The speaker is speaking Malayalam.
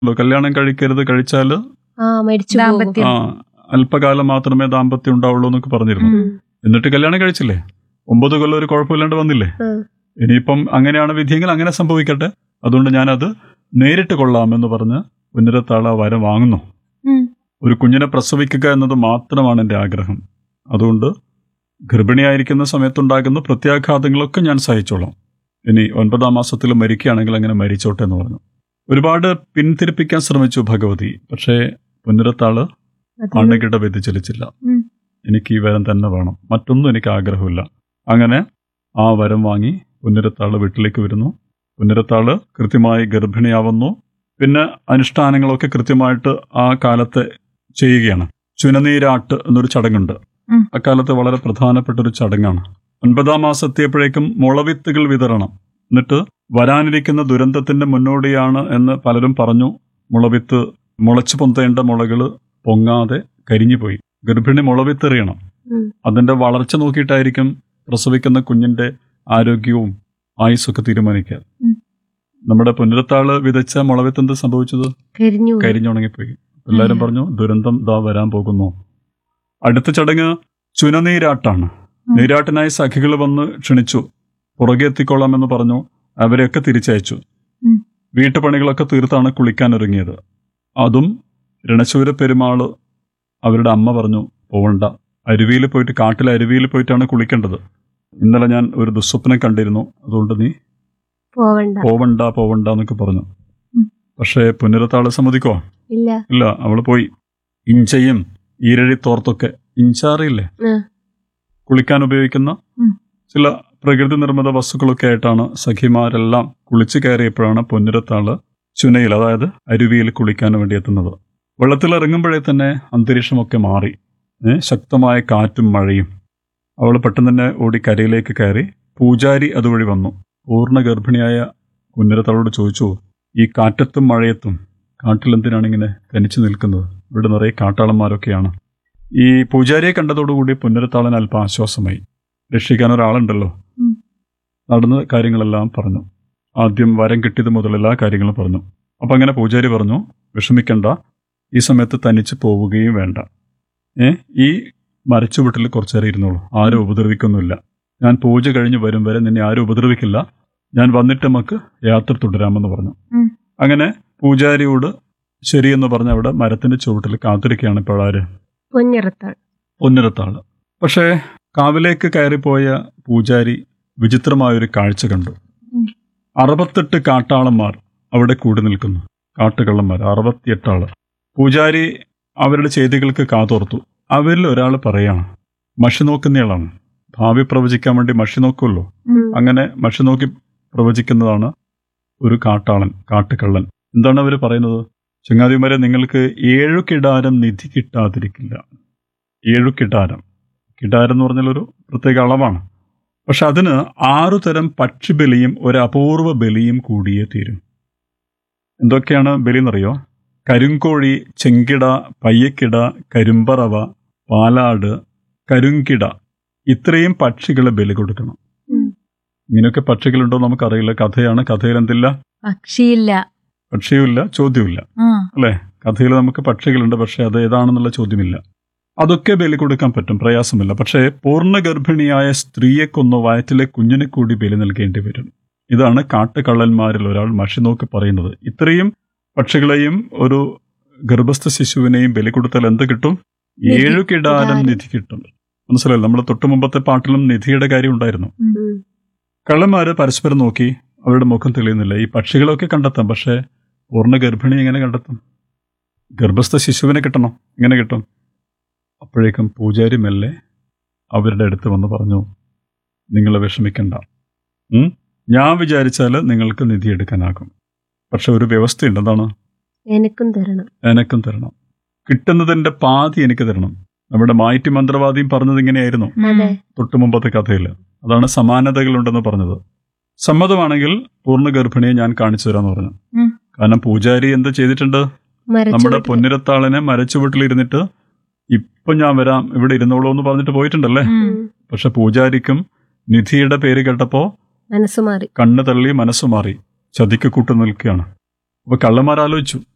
കല്യാണം കഴിക്കരുത് കഴിച്ചാൽ ആ മരിച്ചു പോകും. ദാമ്പത്യം. ആ അല്പകാലം മാത്രമേ ദാമ്പത്യം ഉണ്ടാവുള്ളൂ എന്നൊക്കെ പറഞ്ഞിരുന്നു ഉം. എന്നിട്ട് കല്യാണം കഴിച്ചില്ലേ ഒമ്പത് കൊല്ലം ഒരു കുഴപ്പമില്ലാണ്ട് വന്നില്ലേ ഉം. ഇനിയിപ്പം അങ്ങനെയാണ് വിധിയെങ്കിൽ അങ്ങനെ സംഭവിക്കട്ടെ അതുകൊണ്ട് ഞാനത് നേരിട്ട് കൊള്ളാമെന്ന് പറഞ്ഞ് പുനരത്താള വരം വാങ്ങുന്നു ഉം. ഒരു കുഞ്ഞിനെ പ്രസവിക്കുക എന്നത് മാത്രമാണ് എൻ്റെ ആഗ്രഹം അതുകൊണ്ട് ഗർഭിണിയായിരിക്കുന്ന സമയത്തുണ്ടാകുന്ന പ്രത്യാഘാതങ്ങളൊക്കെ ഞാൻ സഹിച്ചോളാം ഇനി ഒൻപതാം മാസത്തിൽ മരിക്കുകയാണെങ്കിൽ അങ്ങനെ മരിച്ചോട്ടെ എന്ന് പറഞ്ഞു ഒരുപാട് പിന്തിരിപ്പിക്കാൻ ശ്രമിച്ചു ഭഗവതി പക്ഷേ പുനരത്താള് അത് മണ്ണകിട വ്യതിചലിച്ചില്ല ഉം. എനിക്ക് ഈ വരം തന്നെ വേണം മറ്റൊന്നും എനിക്ക് ആഗ്രഹമില്ല അങ്ങനെ ആ വരം വാങ്ങി പുനരത്താള് വീട്ടിലേക്ക് വരുന്നു പുനരത്താള് കൃത്യമായി ഗർഭിണിയാവുന്നു പിന്നെ അനുഷ്ഠാനങ്ങളൊക്കെ കൃത്യമായിട്ട് ആ കാലത്ത് ചെയ്യുകയാണ് ചുനനീരാട്ട് എന്നൊരു ചടങ്ങുണ്ട് ഉം. അക്കാലത്ത് വളരെ പ്രധാനപ്പെട്ട ഒരു ചടങ്ങാണ് ഒൻപതാം മാസം എത്തിയപ്പോഴേക്കും മുളവിത്തുകൾ വിതരണം എന്നിട്ട് വരാനിരിക്കുന്ന ദുരന്തത്തിന്റെ മുന്നോടിയാണ് എന്ന് പലരും പറഞ്ഞു മുളവിത്ത് മുളച്ചു പൊന്തേണ്ട മുളകള് പൊങ്ങാതെ കരിഞ്ഞുപോയി ഗർഭിണി മുളവിത്തെറിയണം ഉം. അതിന്റെ വളർച്ച നോക്കിയിട്ടായിരിക്കും പ്രസവിക്കുന്ന കുഞ്ഞിന്റെ ആരോഗ്യവും ആയുസ്സൊക്കെ തീരുമാനിക്കുക ഉം. നമ്മുടെ പുനരത്താള് വിതച്ച മുളവിത്ത് എന്ത് സംഭവിച്ചത് കരിഞ്ഞു പോയി. കരിഞ്ഞുണങ്ങിപ്പോയി എല്ലാവരും ഉം. പറഞ്ഞു ദുരന്തം ദാ വരാൻ പോകുന്നു അടുത്ത ചടങ്ങ് ചുനനീരാട്ടാണ് ഉം. നീരാട്ടിനായി സഖികൾ വന്ന് ക്ഷണിച്ചു പുറകെ എത്തിക്കൊള്ളാമെന്ന് പറഞ്ഞു അവരെയൊക്കെ തിരിച്ചയച്ചു ഉം. വീട്ടുപണികളൊക്കെ തീർത്താണ് കുളിക്കാൻ ഒരുങ്ങിയത് അതും രണശൂര പെരുമാള് അവരുടെ അമ്മ പറഞ്ഞു പോവണ്ട അരുവിയിൽ പോയിട്ട് കാട്ടിലെ അരുവിയിൽ പോയിട്ടാണ് കുളിക്കേണ്ടത് ഇന്നലെ ഞാൻ ഒരു ദുസ്വപ്നം കണ്ടിരുന്നു അതുകൊണ്ട് നീ പോവണ്ട പോവണ്ട പോവണ്ട എന്നൊക്കെ പറഞ്ഞു ഉം. പക്ഷേ പുനരത്താള് സമ്മതിക്കോ ഇല്ല ഇല്ല അവള് പോയി ഇഞ്ചയും ഈരഴി തോർത്തൊക്കെ ഇഞ്ചാറിയില്ലേ ആ. കുളിക്കാൻ ഉപയോഗിക്കുന്ന ഉം. ചില പ്രകൃതി നിർമ്മിത വസ്തുക്കളൊക്കെ ആയിട്ടാണ് സഖിമാരെല്ലാം കുളിച്ചു കയറിയപ്പോഴാണ് പൊന്നിരത്താള് ചുനയിൽ അതായത് അരുവിയിൽ കുളിക്കാൻ വേണ്ടി എത്തുന്നത് വെള്ളത്തിൽ ഇറങ്ങുമ്പോഴേ തന്നെ അന്തരീക്ഷമൊക്കെ മാറി ഏ, ശക്തമായ കാറ്റും മഴയും അവൾ പെട്ടെന്ന് തന്നെ ഓടി കരയിലേക്ക് കയറി പൂജാരി അതുവഴി വന്നു പൂർണ്ണ ഗർഭിണിയായ പുന്നരത്താളോട് ചോദിച്ചു ഈ കാറ്റത്തും മഴയത്തും കാട്ടിലെന്തിനാണ് ഇങ്ങനെ തനിച്ചു നിൽക്കുന്നത് ഇവിടെ നിറയെ കാട്ടാളന്മാരൊക്കെയാണ് ഈ പൂജാരിയെ കണ്ടതോടുകൂടി പുന്നരത്താളൻ അല്പം ആശ്വാസമായി രക്ഷിക്കാൻ ഒരാളുണ്ടല്ലോ ഉം. നടന്ന കാര്യങ്ങളെല്ലാം പറഞ്ഞു ആദ്യം വരം കിട്ടിയത് മുതൽ എല്ലാ കാര്യങ്ങളും പറഞ്ഞു അപ്പം അങ്ങനെ പൂജാരി പറഞ്ഞു വിഷമിക്കണ്ട ഈ സമയത്ത് തനിച്ച് പോവുകയും വേണ്ട ഏ ഈ മരച്ചുവട്ടിൽ കുറച്ചേരം ഇരുന്നോളൂ ആരും ഉപദ്രവിക്കൊന്നുമില്ല ഞാൻ പൂജ കഴിഞ്ഞ് വരും വരെ നിന്നെ ആരും ഉപദ്രവിക്കില്ല ഞാൻ വന്നിട്ട് നമുക്ക് യാത്ര തുടരാമെന്ന് പറഞ്ഞു ഉം. അങ്ങനെ പൂജാരിയോട് ശരിയെന്ന് പറഞ്ഞ് അവിടെ മരത്തിന്റെ ചുവട്ടിൽ കാത്തിരിക്കുകയാണ് ഇപ്പോഴാര് പൊന്നിറത്താൾ പൊന്നിരത്താള് പക്ഷേ കാവിലേക്ക് കയറിപ്പോയ പൂജാരി വിചിത്രമായൊരു കാഴ്ച കണ്ടു ഉം. അറുപത്തെട്ട് കാട്ടാളന്മാർ അവിടെ കൂടി നിൽക്കുന്നു കാട്ടുകള്ളന്മാർ അറുപത്തിയെട്ടാള് പൂജാരി അവരുടെ ചെയ്തികൾക്ക് കാതോർത്തു അവരിൽ ഒരാൾ പറയാണ് മഷി നോക്കുന്നയാളാണ് ഭാവി പ്രവചിക്കാൻ വേണ്ടി മഷി നോക്കുമല്ലോ ഉം. അങ്ങനെ മഷി നോക്കി പ്രവചിക്കുന്നതാണ് ഒരു കാട്ടാളൻ കാട്ടുകള്ളൻ എന്താണ് അവർ പറയുന്നത് ചങ്ങാതിമാരെ നിങ്ങൾക്ക് ഏഴു കിടാരം നിധി കിട്ടാതിരിക്കില്ല ഏഴു കിടാരം കിടാരം എന്ന് പറഞ്ഞാൽ ഒരു പ്രത്യേക അളവാണ് പക്ഷെ അതിന് ആറു തരം പക്ഷിബലിയും ഒരു അപൂർവ ബലിയും കൂടിയേ തീരും എന്തൊക്കെയാണ് ബലി എന്നറിയോ കരിങ്കോഴി ചെങ്കിട പയ്യക്കിട കരിമ്പറവ പാലാട് കരുങ്കിട ഇത്രയും പക്ഷികളെ ബലി കൊടുക്കണം ഉം. ഇങ്ങനെയൊക്കെ പക്ഷികളുണ്ടോ നമുക്കറിയില്ല കഥയാണ് കഥയിൽ എന്തില്ല പക്ഷിയില്ല പക്ഷിയുമില്ല ചോദ്യമില്ല ആ അല്ലേ കഥയിൽ നമുക്ക് പക്ഷികളുണ്ട് പക്ഷെ അത് ഏതാണെന്നുള്ള ചോദ്യമില്ല അതൊക്കെ ബലി കൊടുക്കാൻ പറ്റും പ്രയാസമില്ല പക്ഷേ പൂർണ്ണ ഗർഭിണിയായ സ്ത്രീയെ കൊന്ന് വയറ്റിലെ കുഞ്ഞിനെ കൂടി ബലി നൽകേണ്ടി വരും ഇതാണ് കാട്ടുകള്ളന്മാരിൽ ഒരാൾ മഷി നോക്കി പറയുന്നത് ഇത്രയും പക്ഷികളെയും ഒരു ഗർഭസ്ഥ ശിശുവിനെയും ബലി കൊടുത്താൽ എന്ത് കിട്ടും നിധി. ഏഴു കിടാരം കിടാരം. നിധി കിട്ടും മനസ്സിലായില്ല നമ്മൾ തൊട്ടു മുമ്പത്തെ പാട്ടിലും നിധിയുടെ കാര്യം ഉണ്ടായിരുന്നു ഉം. ഉം. കള്ളന്മാര് പരസ്പരം നോക്കി അവരുടെ മുഖം തെളിയുന്നില്ല ഈ പക്ഷികളൊക്കെ കണ്ടെത്താം പക്ഷേ പൂർണ്ണ ഗർഭിണി എങ്ങനെ കണ്ടെത്തും ഗർഭസ്ഥ ശിശുവിനെ കിട്ടണം എങ്ങനെ കിട്ടും അപ്പോഴേക്കും പൂജാരി മെല്ലെ അവരുടെ അടുത്ത് വന്ന് പറഞ്ഞു നിങ്ങൾ വിഷമിക്കണ്ട ഉം? ഞാൻ വിചാരിച്ചാൽ നിങ്ങൾക്ക് നിധി എടുക്കാനാകും പക്ഷെ ഒരു വ്യവസ്ഥയുണ്ട് എന്താണ് എനിക്കും തരണം എനക്കും തരണം കിട്ടുന്നതിന്റെ പാതി എനിക്ക് തരണം നമ്മുടെ മായിറ്റി മന്ത്രവാദിയും പറഞ്ഞത് ഇങ്ങനെയായിരുന്നു അതെ തൊട്ടു മുമ്പത്തെ കഥയിൽ അതാണ് സമാനതകളുണ്ടെന്ന് പറഞ്ഞത് സമ്മതമാണെങ്കിൽ പൂർണ്ണ ഗർഭിണിയെ ഞാൻ കാണിച്ചു തരാന്ന് പറഞ്ഞു ഉം. കാരണം പൂജാരി എന്ത് ചെയ്തിട്ടുണ്ട് നമ്മുടെ മരച്ചുവട്ടിൽ പൊന്നിരത്താളിനെ മരച്ചുവട്ടിലിരുന്നിട്ട് ഇപ്പൊ ഞാൻ വരാം ഇവിടെ ഇരുന്നോളൂ എന്ന് പറഞ്ഞിട്ട് പോയിട്ടുണ്ടല്ലേ ഉം. ഉം. പക്ഷെ പൂജാരിക്കും നിധിയുടെ പേര് കേട്ടപ്പോ മനസ്സ് മാറി കണ്ണ് തള്ളി മനസ്സ് മാറി ചതിക്ക് കൂട്ടു നിൽക്കുകയാണ് അപ്പൊ കള്ളന്മാരാലോചിച്ചു